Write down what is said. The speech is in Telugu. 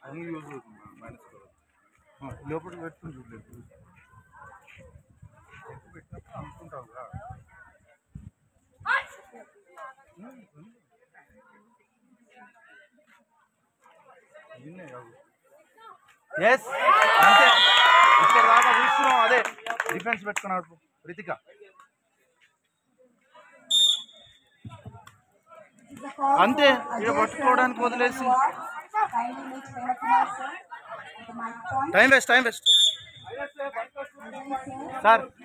అది యూజ్ అవుతుంది మైనస్ లోపలికి పెట్టుకుని చూడలేదు పెట్టినప్పుడు అనుకుంటావు కదా దీన్నే కాదు ఎస్ అంతే ఇక్కడ దాకా చూస్తున్నాం అదే డిఫెన్స్ పెట్టుకున్నాడు రితిక అంతే ఇక్కడ పట్టుకోవడానికి వదిలేసి time waste time waste sir